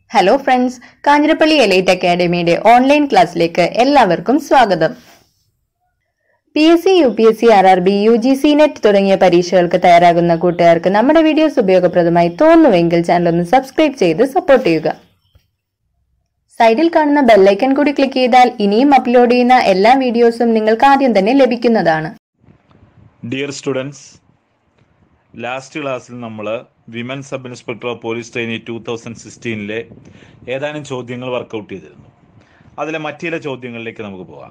hello friends Kanjirappally elite അക്കാഡമിയുടെ online ക്ലാസ്സിലേക്ക് എല്ലാവർക്കും സ്വാഗതം P S C U P S C R R B U G C net തുടങ്ങിയ പരീക്ഷകൾക്ക് തയ്യാറാകുന്ന കൂട്ടുകാർക്ക് നമ്മുടെ വീഡിയോസ് ഉപയോഗപ്രദമായി തോന്നുമെങ്കിൽ ചാനൽ ഒന്ന് സബ്സ്ക്രൈബ് ചെയ്ത് സപ്പോർട്ട് ചെയ്യുക സൈഡിൽ കാണുന്ന ബെല്ലൈക്കൺ കൂടി ക്ലിക്ക് ചെയ്താൽ ഇനിയും അപ്ലോഡ് ചെയ്യുന്ന എല്ലാ വീഡിയോസും നിങ്ങൾക്ക് ആദ്യം തന്നെ ലഭിക്കുന്നതാണ് ഡിയർ സ്റ്റുഡൻസ് ലാസ്റ്റ് ക്ലാസ്സിൽ നമ്മൾ women sub inspector of police trainee two thousand സിക്സ്റ്റീനിലെ ഏതാനും ചോദ്യങ്ങൾ വർക്കൗട്ട് ചെയ്തിരുന്നു അതിലെ മറ്റു ചില ചോദ്യങ്ങളിലേക്ക് നമുക്ക് പോകാം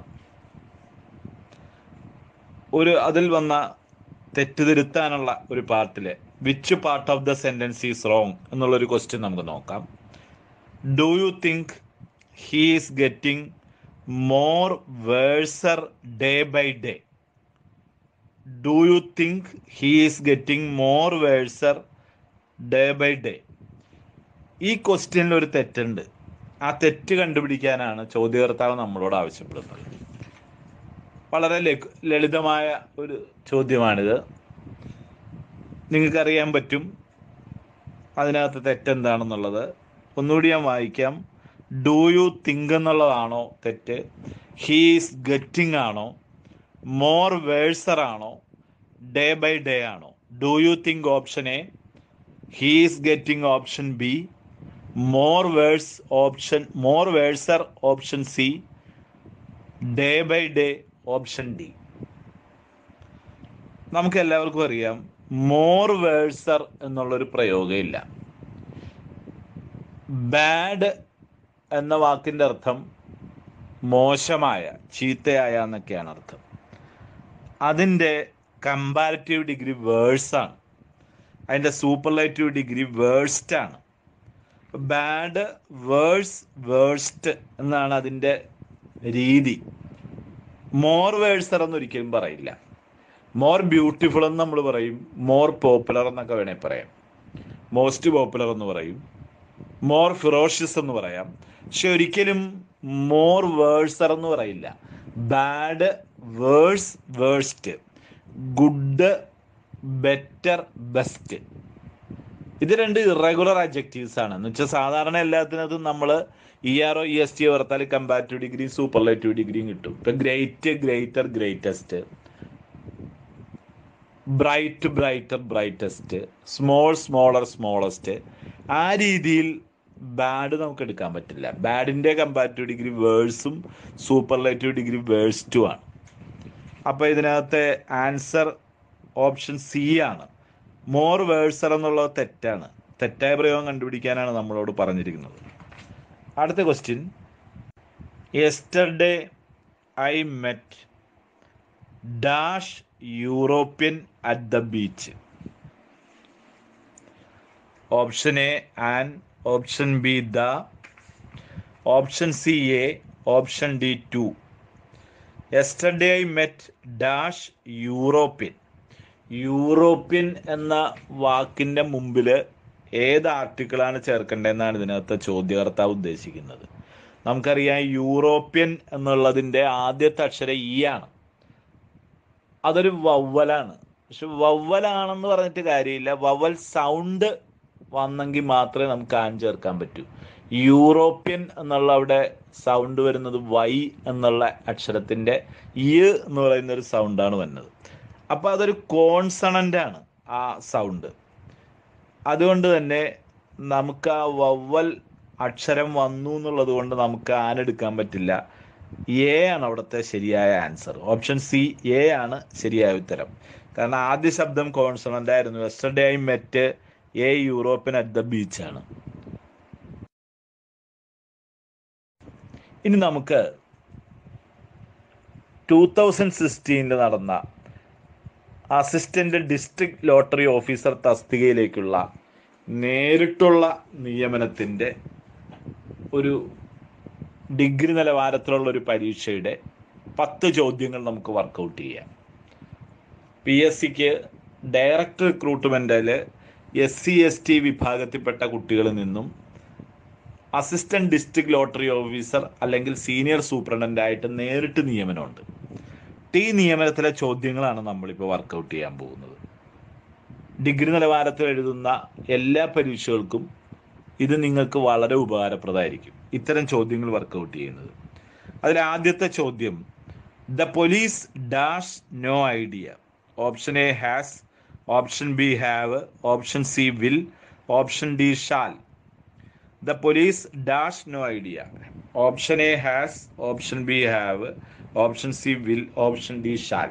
ഒരു അതിൽ വന്ന തെറ്റുതിരുത്താനുള്ള ഒരു പാർട്ടിലെ which part of the sentence is wrong എന്നുള്ളൊരു ക്വസ്റ്റ്യൻ നമുക്ക് നോക്കാം do you think he is getting more worser day by day do you think he is getting more worser day by day ഈ ക്വസ്റ്റ്യനിൽ ഒരു തെറ്റുണ്ട് ആ തെറ്റ് കണ്ടുപിടിക്കാനാണ് ചോദ്യകർത്താവ് നമ്മളോട് ആവശ്യപ്പെടുന്നത് വളരെ ലഘു ലളിതമായ ഒരു ചോദ്യമാണിത് നിങ്ങൾക്കറിയാൻ പറ്റും അതിനകത്ത് തെറ്റെന്താണെന്നുള്ളത് ഒന്നുകൂടി ഞാൻ വായിക്കാം ഡു യു തിങ്ക് എന്നുള്ളതാണോ തെറ്റ് ഹീസ് ഗെറ്റിംഗ് ആണോ മോർ വേഴ്സർ ആണോ ഡേ ബൈ ഡേ ആണോ do you think option A he's getting option B more worse option more worser option C day by day option D നമുക്ക് എല്ലാവർക്കും അറിയാം more വേഴ്സർ എന്നുള്ളൊരു പ്രയോഗമില്ല bad എന്ന വാക്കിൻ്റെ അർത്ഥം മോശമായ ചീത്തയായ എന്നൊക്കെയാണ് അർത്ഥം അതിൻ്റെ കമ്പാരിറ്റീവ് ഡിഗ്രി വേഴ്സാണ് അതിൻ്റെ സൂപ്പർലൈറ്റീവ് ഡിഗ്രി വേഴ്സ്റ്റ് ആണ് ബാഡ് വേഴ്സ് വേഴ്സ്റ്റ് എന്നാണ് അതിൻ്റെ രീതി മോർ വേഴ്സർ എന്നൊരിക്കലും പറയില്ല മോർ ബ്യൂട്ടിഫുൾ എന്ന് നമ്മൾ പറയും മോർ പോപ്പുലർ എന്നൊക്കെ വേണേൽ പറയാം മോസ്റ്റ് പോപ്പുലർ എന്ന് പറയും മോർ ഫിറോഷ്യസ് എന്ന് പറയാം പക്ഷെ ഒരിക്കലും മോർ വേഴ്സർ എന്ന് പറയില്ല bad worse worst good better best ഇത് രണ്ട് ഇറഗുലർ അഡ്ജക്റ്റീവ്സ് ആണ് എന്ന് വെച്ചാൽ സാധാരണ എല്ലാത്തിനകത്തും നമ്മൾ E R O E S T ഓർത്താൽ കമ്പാരിറ്റീവ് ഡിഗ്രിയും സൂപ്പർലൈറ്റീവ് ഡിഗ്രിയും കിട്ടും ഇപ്പം great greater greatest bright brighter brightest small smaller smallest ആ രീതിയിൽ ബാഡ് നമുക്ക് എടുക്കാൻ പറ്റില്ല ബാഡിൻ്റെ കമ്പാരിറ്റീവ് ഡിഗ്രി വേഴ്സും സൂപ്പർലൈറ്റീവ് ഡിഗ്രി വേഴ്സ്റ്റും ആണ് അപ്പോൾ ഇതിനകത്തെ ആൻസർ ഓപ്ഷൻ സി ആണ് മോർ വേഴ്സർ എന്നുള്ളത് തെറ്റാണ് തെറ്റായ പ്രയോഗം കണ്ടുപിടിക്കാനാണ് നമ്മളോട് പറഞ്ഞിരിക്കുന്നത് അടുത്ത question yesterday I met dash European at the beach option A and option B the option C A option D to yesterday I met dash European European എന്ന വാക്കിൻ്റെ മുമ്പിൽ ഏത് ആർട്ടിക്കിളാണ് ചേർക്കേണ്ടതെന്നാണ് ഇതിനകത്ത് ചോദ്യകർത്താവ് ഉദ്ദേശിക്കുന്നത് നമുക്കറിയാം യൂറോപ്യൻ എന്നുള്ളതിൻ്റെ ആദ്യത്തെ അക്ഷരം ഇ ആണ് അതൊരു വവ്വലാണ് പക്ഷെ വവ്വലാണെന്ന് പറഞ്ഞിട്ട് കാര്യമില്ല വവൽ സൗണ്ട് വന്നെങ്കിൽ മാത്രമേ നമുക്ക് ആൻ ചേർക്കാൻ പറ്റൂ യൂറോപ്യൻ എന്നുള്ള അവിടെ സൗണ്ട് വരുന്നത് വൈ എന്നുള്ള അക്ഷരത്തിൻ്റെ ഇ എന്ന് പറയുന്ന ഒരു സൗണ്ടാണ് വരുന്നത് അപ്പോൾ അതൊരു കോൺസണൻ്റ് ആണ് ആ സൗണ്ട് അതുകൊണ്ട് തന്നെ നമുക്ക് ആ വവ്വൽ അക്ഷരം വന്നു എന്നുള്ളത് കൊണ്ട് നമുക്ക് ആനെടുക്കാൻ പറ്റില്ല എ ആണ് അവിടുത്തെ ശരിയായ ആൻസർ ഓപ്ഷൻ സി എ ആണ് ശരിയായ ഉത്തരം കാരണം ആദ്യ ശബ്ദം കോൺസണൻ്റ് ആയിരുന്നു yesterday I met a European at the ബീച്ചാണ് ഇനി നമുക്ക് ടൂ തൗസൻഡ് സിക്സ്റ്റീനിൽ നടന്ന അസിസ്റ്റന്റ് ഡിസ്ട്രിക്ട് ലോട്ടറി ഓഫീസർ തസ്തികയിലേക്കുള്ള നേരിട്ടുള്ള നിയമനത്തിൻ്റെ ഒരു ഡിഗ്രി നിലവാരത്തിലുള്ള ഒരു പരീക്ഷയുടെ പത്ത് ചോദ്യങ്ങൾ നമുക്ക് വർക്കൗട്ട് ചെയ്യാം പി എസ് സിക്ക് ഡയറക്റ്റ് റിക്രൂട്ട്മെൻറ്റിൽ എസ് സി എസ് ടി വിഭാഗത്തിൽപ്പെട്ട കുട്ടികളിൽ നിന്നും അസിസ്റ്റന്റ് ഡിസ്ട്രിക്ട് ലോട്ടറി ഓഫീസർ അല്ലെങ്കിൽ സീനിയർ സൂപ്രണ്ടൻ്റ് ആയിട്ട് നേരിട്ട് നിയമനമുണ്ട് ഈ നിയമനത്തിലെ ചോദ്യങ്ങളാണ് നമ്മളിപ്പോൾ വർക്കൗട്ട് ചെയ്യാൻ പോകുന്നത് ഡിഗ്രി നിലവാരത്തിൽ എഴുതുന്ന എല്ലാ പരീക്ഷകൾക്കും ഇത് നിങ്ങൾക്ക് വളരെ ഉപകാരപ്രദമായിരിക്കും ഇത്തരം ചോദ്യങ്ങൾ വർക്കൗട്ട് ചെയ്യുന്നത് അതിൽ ആദ്യത്തെ ചോദ്യം the police dash no idea option A has option B have option C will option D shall the police dash no idea option A has option B have option C will option D shall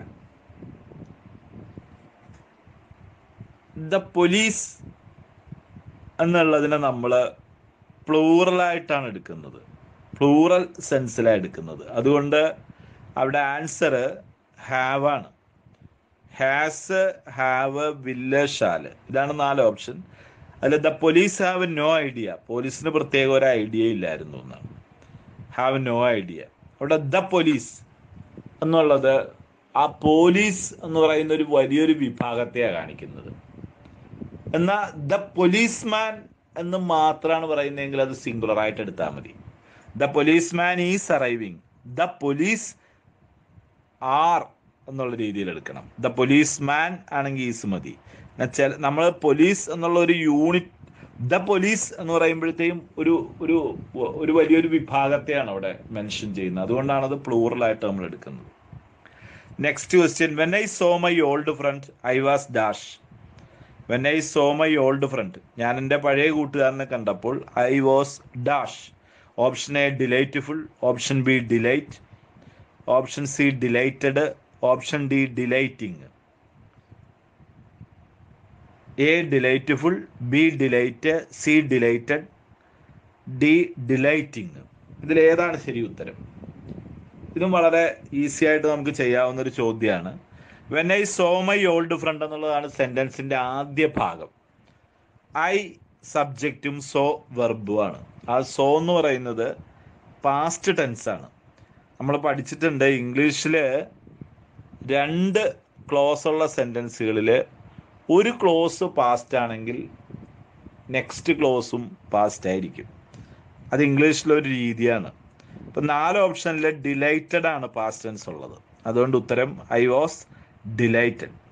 the police എന്നുള്ളതിനെ നമ്മൾ പ്ലൂറലായിട്ടാണ് എടുക്കുന്നത് plural സെൻസിലാണ് എടുക്കുന്നത് അതുകൊണ്ട് അവിടെ answer have ആണ് has have will shall ഇതാണ് നാല് ഓപ്ഷൻ അതിൽ the police have no idea പോലീസിന് പ്രത്യേക ഒരു ഐഡിയ ഇല്ലായിരുന്നു എന്നാണ് ഹാവ് നോ ഐഡിയ അവിടെ ദ പോലീസ് എന്നുള്ളത് ആ പോലീസ് എന്ന് പറയുന്ന ഒരു വലിയൊരു വിഭാഗത്തെയാണ് കാണിക്കുന്നത് എന്നാൽ ദ പോലീസ്മാൻ എന്ന് മാത്രമാണ് പറയുന്നതെങ്കിൽ അത് സിംഗുലർ ആയിട്ട് എടുത്താൽ മതി the policeman is arriving the police are എന്നുള്ള രീതിയിൽ എടുക്കണം ദ പോലീസ്മാൻ ആണെങ്കിൽ ഈസ് മതി നമ്മൾ പോലീസ് എന്നുള്ള ഒരു യൂണിറ്റ് ദ പോലീസ് എന്ന് പറയുമ്പോഴത്തേക്കും ഒരു ഒരു ഒരു വലിയൊരു വിഭാഗത്തെയാണ് അവിടെ മെൻഷൻ ചെയ്യുന്നത് അതുകൊണ്ടാണ് അത് പ്ലൂറലായിട്ട് നമ്മൾ എടുക്കുന്നത് next question when I saw my old friend I was dash when I saw my old friend ഞാൻ എൻ്റെ പഴയ കൂട്ടുകാരനെ കണ്ടപ്പോൾ I was dash option A delightful option B delight option C delighted option D delighting A delightful B delight C delighted D delighting ഇതിൽ ഏതാണ് ശരി ഉത്തരം ഇതും വളരെ ഈസി ആയിട്ട് നമുക്ക് ചെയ്യാവുന്ന ഒരു ചോദ്യമാണ് when I saw my old friend എന്നുള്ളതാണ് സെൻറ്റൻസിൻ്റെ ആദ്യ ഭാഗം ഐ സബ്ജക്റ്റും സോ വെർബുമാണ് ആ സോ എന്ന് പറയുന്നത് പാസ്റ്റ് ടെൻസ് ആണ് നമ്മൾ പഠിച്ചിട്ടുണ്ട് ഇംഗ്ലീഷിൽ രണ്ട് ക്ലോസ് ഉള്ള സെൻറ്റൻസുകളിൽ ഒരു ക്ലോസ് പാസ്റ്റ് ആണെങ്കിൽ നെക്സ്റ്റ് ക്ലോസും പാസ്റ്റ് ആയിരിക്കും അത് ഇംഗ്ലീഷിലൊരു രീതിയാണ് ഇപ്പം നാല് ഓപ്ഷനിൽ ഡിലൈറ്റഡ് ആണ് പാസ്റ്റ് ടെൻസ് ഉള്ളത് അതുകൊണ്ട് ഉത്തരം ഐ വാസ് ഡിലൈറ്റഡ്